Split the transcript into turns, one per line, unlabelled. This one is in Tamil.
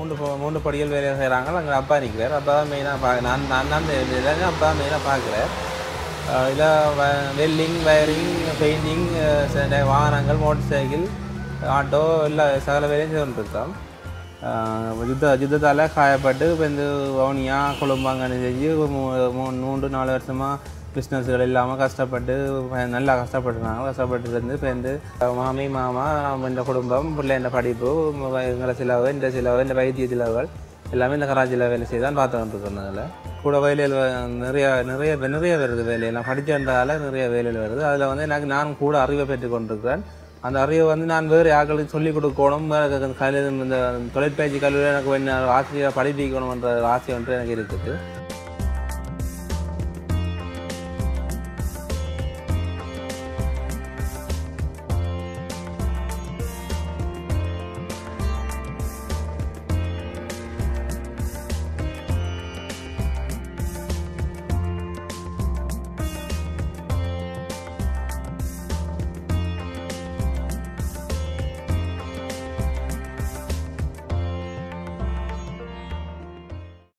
மூன்று ப- மூன்று படிகள் வேலை செய்கிறாங்க அங்கே அப்பா நிற்கிறார் அப்பா தான் மெயினாக பார்க்க நான் நான் தான் இந்த இதில் அப்பா மெயினாக பார்க்குறேன் இதில் வெல்டிங் வயரிங் பெயிண்டிங் வாகனங்கள் மோட்டர் சைக்கிள் ஆட்டோ எல்லா சகல வேலையும் செய்துருக்கோம் யுத்த யுத்தத்தால் காயப்பட்டு இப்போ இந்த வவுனியா கொழும்பாங்கன்னு செஞ்சு மூ- மூ- மூன்று நாலு வருஷமாக பிஸ்னஸ்கள் இல்லாமல் கஷ்டப்பட்டு ப- நல்லா கஷ்டப்பட்டுருந்தாங்க கஷ்டப்பட்டு இருந்து இப்போ வந்து மாமி மாமா இந்த குடும்பம் பிள்ளை இந்த படிப்பு ம- எங்களை செலவு இந்த செலவு இந்த வைத்திய செலவுகள் எல்லாமே இந்த கராச்சியில் வேலை செய்து தான் பார்த்துக்கிட்டு இருக்கிறதுனால கூட வேலையில் வ- நிறைய நிறைய நிறைய வருது வேலையெல்லாம் படிச்சிருந்ததால நிறைய வேலையில் வருது அதில் வந்து எனக்கு நான் கூட அறிவை பெற்றுக் கொண்டிருக்கிறேன் அந்த அறிவை வந்து நான் வேறு யாருக்கும் சொல்லிக் கொடுக்கணும் வேறு கல்வி இந்த தொழிற்பயிற்சி கல்வியில் எனக்கு கொஞ்சம் ஆசிரியர் படிப்பிக்கணுன்ற ஆசை ஒன்று எனக்கு இருக்குது